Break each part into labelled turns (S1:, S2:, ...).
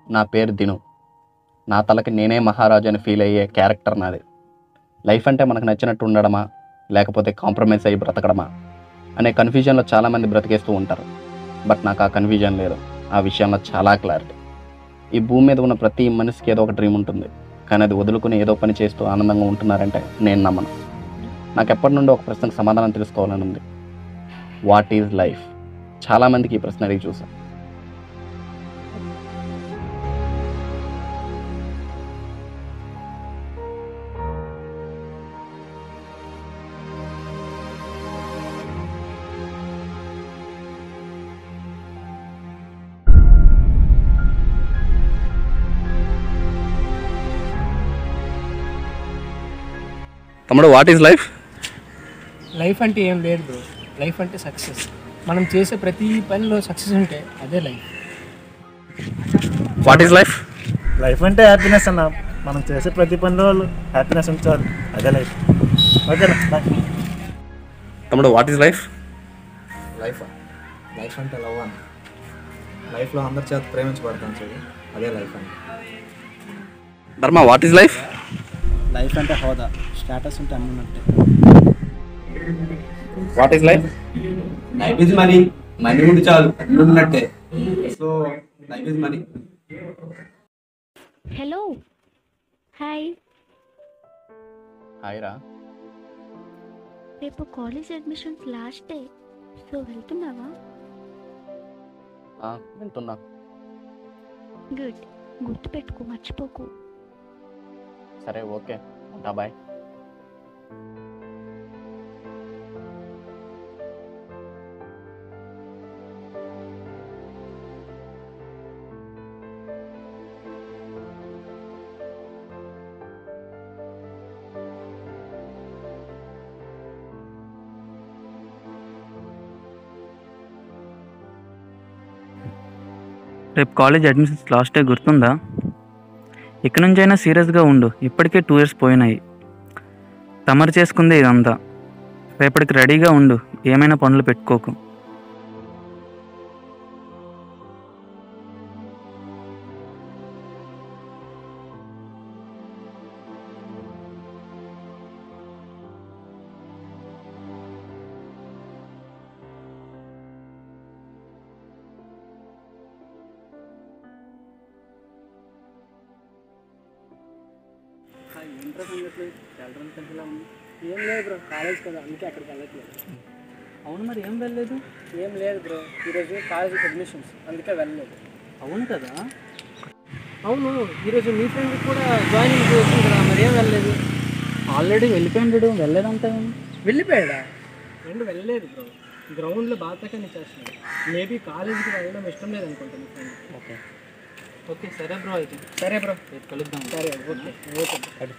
S1: నా పేరు దిను నా తలకి నేనే మహారాజు అని ఫీల్ అయ్యే క్యారెక్టర్ నాది లైఫ్ అంటే మనకు నచ్చినట్టు ఉండడమా లేకపోతే కాంప్రమైజ్ అయ్యి బ్రతకడమా అనే కన్ఫ్యూజన్లో చాలామంది బ్రతికేస్తూ ఉంటారు బట్ నాకు ఆ కన్ఫ్యూజన్ లేదు ఆ విషయంలో చాలా క్లారిటీ ఈ భూమి మీద ఉన్న ప్రతి మనిషికి ఏదో ఒక డ్రీమ్ ఉంటుంది కానీ అది వదులుకుని ఏదో పని చేస్తూ ఆనందంగా ఉంటున్నారంటే నేను నమ్మను నాకు ఎప్పటి నుండి ఒక ప్రశ్నకు సమాధానం తెలుసుకోవాలని ఉంది వాట్ ఈజ్ లైఫ్ చాలామందికి ఈ ప్రశ్న అడిగి చూసాను తమ్ముడు వాట్ ఈజ్ లైఫ్
S2: లైఫ్ అంటే ఏం లేదు బ్రో లైఫ్ అంటే సక్సెస్ మనం చేసే ప్రతి పనిలో సక్సెస్ ఉంటే అదే life
S1: what is life
S3: life అంటే హ్యాపీనెస్ అన్న మనం చేసే ప్రతి పనిలో హ్యాపీనెస్ ఉంచాలి అదే లైఫ్ ఓకేనా బాయ్
S1: తమ్ముడు what is life
S4: life life అంటే లవ్ అని లైఫ్లో అందరి చేత ప్రేమించబడతాం చూడు అదే లైఫ్ అని
S1: ధర్మ వాట్ ఈజ్ లైఫ్
S5: లైఫ్ అంటే హోదా స్టేటస్ ఉంటే అమ్మున్నట్టే
S1: what is life
S4: life is money money ఉండి చాలు అన్ని ఉన్నట్టే so life is money
S6: hello hi
S1: hi రా
S6: రేపు college admissions last day so వెళ్తున్నావా
S1: వింటున్నా
S6: గుడ్ గుర్తుపెట్టుకో మర్చిపోకు
S1: సరే ఓకే ఉంటా బాయ్
S7: రేపు కాలేజ్ అడ్మిషన్స్ లాస్ట్ డే గుర్తుందా ఇక నుంచైనా సీరియస్గా ఉండు ఇప్పటికే టూ ఇయర్స్ పోయినాయి తమరు చేసుకుందే ఇదంతా రేపటికి రెడీగా ఉండు ఏమైనా పనులు పెట్టుకోకు
S2: ఏం లేదు బ్రో కాలేజ్ కదా అందుకే అక్కడికి వెళ్ళట్లేదు
S7: అవును మరి ఏం వెళ్ళలేదు
S2: ఏం లేదు బ్రో ఈరోజు కాలేజ్ అడ్మిషన్స్ అందుకే వెళ్ళలేదు
S7: అవును కదా
S2: అవును ఈరోజు మీ ఫ్రెండ్ కూడా జాయినింగ్ వచ్చింది కదా మరి ఏం వెళ్ళలేదు
S7: ఆల్రెడీ వెళ్ళిపోయిండు వెళ్ళలేదంటే
S2: వెళ్ళిపోయాడా ఫ్రెండ్ వెళ్ళలేదు బ్రో గ్రౌండ్లో బాధకని చేస్తున్నాడు మేబీ కాలేజీకి వెళ్ళడం ఇష్టం లేదు అనుకుంటాను ఫ్రెండ్
S7: ఓకే ఓకే సరే బ్రో అయితే
S2: సరే బ్రో
S7: రేపు కలుద్దాం
S2: సరే ఓకే ఓకే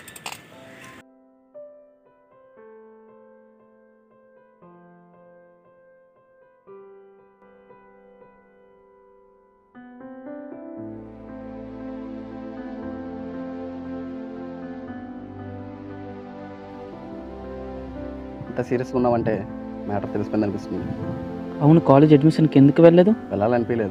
S1: అంత సీరియస్గా ఉన్నావంటే మ్యాటర్ తెలిసిపోయింది అనిపిస్తుంది
S7: అవును కాలేజ్ అడ్మిషన్కి ఎందుకు వెళ్ళలేదు
S1: వెళ్ళాలనిపించలేదు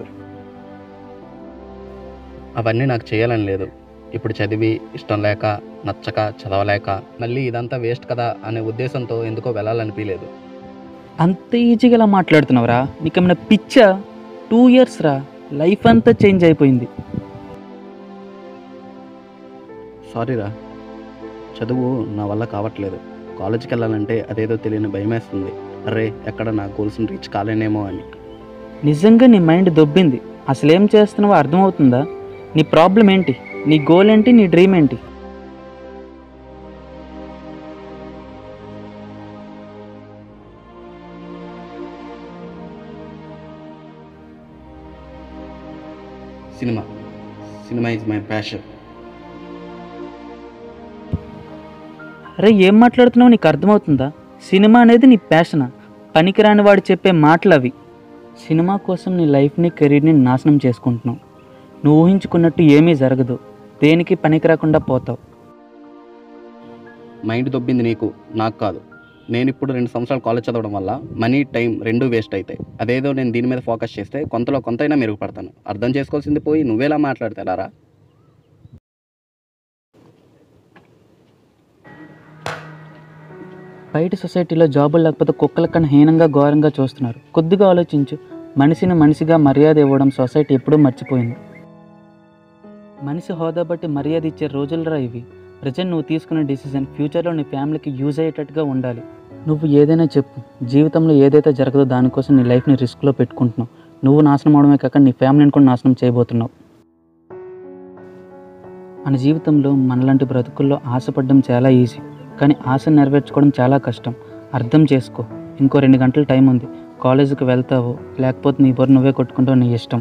S1: అవన్నీ నాకు చేయాలని లేదు ఇప్పుడు చదివి ఇష్టం లేక నచ్చక చదవలేక మళ్ళీ ఇదంతా వేస్ట్ కదా అనే ఉద్దేశంతో ఎందుకో వెళ్ళాలనిపించలేదు
S7: అంత ఈజీగా ఎలా మాట్లాడుతున్నావురా నీకేమైనా పిచ్చా టూ ఇయర్స్ రా లైఫ్ అంతా చేంజ్ అయిపోయింది
S1: సారీరా చదువు నా వల్ల కావట్లేదు కాలేజీకి వెళ్ళాలంటే అదేదో తెలియని భయమేస్తుంది అరే ఎక్కడ నా గోల్స్ని రీచ్ కాలేనేమో అని
S7: నిజంగా నీ మైండ్ దొబ్బింది అసలు ఏం చేస్తున్నావో అర్థమవుతుందా నీ ప్రాబ్లం ఏంటి నీ గోల్ ఏంటి నీ డ్రీమ్ ఏంటి
S1: cinema cinema is my passion
S7: అరే ఏం మాట్లాడుతున్నావు నీకు అర్థమవుతుందా సినిమా అనేది నీ ప్యాషనా పనికిరాని వాడు చెప్పే మాటలు అవి సినిమా కోసం నీ లైఫ్ని కెరీర్ని నాశనం చేసుకుంటున్నావు నువ్వు ఊహించుకున్నట్టు ఏమీ జరగదు దేనికి పనికి రాకుండా పోతావు
S1: మైండ్ దొబ్బింది నీకు నాకు కాదు నేను ఇప్పుడు రెండు సంవత్సరాలు కాలేజ్ చదవడం వల్ల మనీ టైం రెండు వేస్ట్ అవుతాయి అదేదో నేను దీని మీద ఫోకస్ చేస్తే కొంతలో కొంతైనా మెరుగుపడతాను అర్థం చేసుకోవాల్సింది పోయి నువ్వేలా మాట్లాడితే ఎలారా
S7: బయట సొసైటీలో జాబులు లేకపోతే కుక్కల కన్నా హీనంగా ఘోరంగా చూస్తున్నారు కొద్దిగా ఆలోచించు మనిషిని మనిషిగా మర్యాద ఇవ్వడం సొసైటీ ఎప్పుడూ మర్చిపోయింది మనిషి హోదా బట్టి మర్యాద ఇచ్చే రోజులరా ఇవి ప్రజెంట్ నువ్వు తీసుకున్న డిసిజన్ ఫ్యూచర్లో నీ ఫ్యామిలీకి యూజ్ అయ్యేటట్టుగా ఉండాలి నువ్వు ఏదైనా చెప్పు జీవితంలో ఏదైతే జరగదో దానికోసం నీ లైఫ్ని రిస్క్లో పెట్టుకుంటున్నావు నువ్వు నాశనం అవడమే కాక నీ ఫ్యామిలీని కూడా నాశనం చేయబోతున్నావు మన జీవితంలో మనలాంటి బ్రతుకుల్లో ఆశపడడం చాలా ఈజీ కానీ ఆశ నెరవేర్చుకోవడం చాలా కష్టం అర్థం చేసుకో ఇంకో రెండు గంటల టైం ఉంది కాలేజీకి వెళ్తావు లేకపోతే నీ బొరు నువ్వే కొట్టుకుంటావు నీ ఇష్టం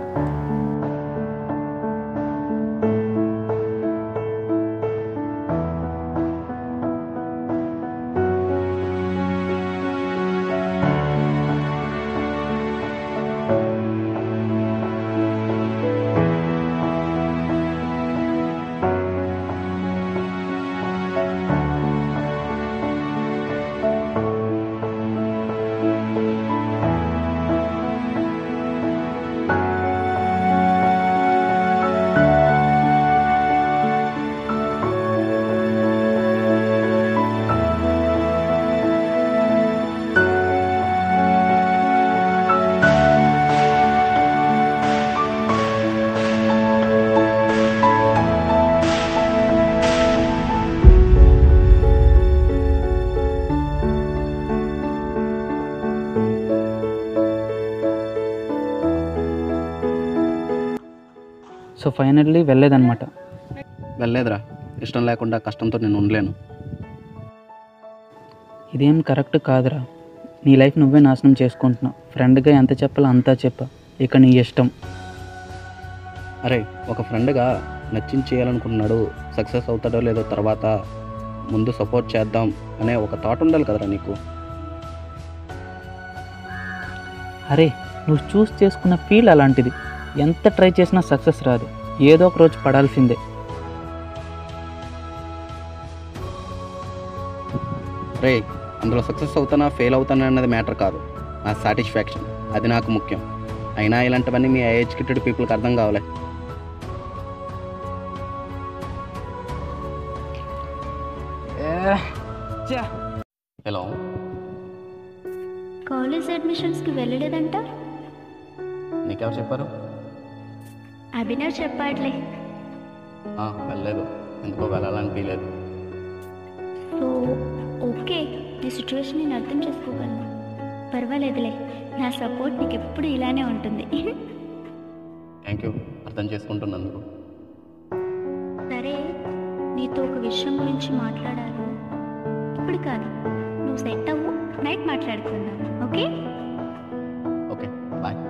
S7: సో ఫైనల్లీ వెళ్ళేదన్నమాట
S1: వెళ్ళలేదురా ఇష్టం లేకుండా కష్టంతో నేను ఉండలేను
S7: ఇదేం కరెక్ట్ కాదురా నీ లైఫ్ నువ్వే నాశనం చేసుకుంటున్నావు ఫ్రెండ్గా ఎంత చెప్పాలో అంతా చెప్పా ఇక నీ ఇష్టం
S1: అరే ఒక ఫ్రెండ్గా నచ్చింది చేయాలనుకుంటున్నాడు సక్సెస్ అవుతాడో లేదో తర్వాత ముందు సపోర్ట్ చేద్దాం అనే ఒక థాట్ ఉండాలి కదరా నీకు
S7: అరే నువ్వు చూస్ చేసుకున్న ఫీల్ అలాంటిది ఎంత ట్రై చేసినా సక్సెస్ రాదు ఏదో ఒక రోజు పడాల్సిందే
S1: రే అందులో సక్సెస్ అవుతానా ఫెయిల్ అవుతానా అన్నది మ్యాటర్ కాదు నా సాటిస్ఫాక్షన్ అది నాకు ముఖ్యం అయినా ఇలాంటివన్నీ మీ ఎడ్యుకేటెడ్ పీపుల్కి అర్థం కావాలి హలో
S6: కాలేజ్ అడ్మిషన్స్కి వెళ్ళలేదంట
S1: నీకెవరు చెప్పారు
S6: అభినవ్ చెప్పాడులే
S1: ఆ, వెళ్ళలేదు ఎందుకో వెళ్ళాలనిపించలేదు
S6: సో ఓకే నీ సిచ్యువేషన్ నేను అర్థం చేసుకోగలను పర్వాలేదులే నా సపోర్ట్ నీకు ఎప్పుడు ఇలానే ఉంటుంది
S1: థ్యాంక్ యూ అర్థం చేసుకుంటున్నందుకు
S6: సరే నీతో ఒక విషయం గురించి మాట్లాడాలి ఇప్పుడు కాదు నువ్వు సెట్ అవ్వు నైట్ మాట్లాడుకుందాం ఓకే
S1: ఓకే బాయ్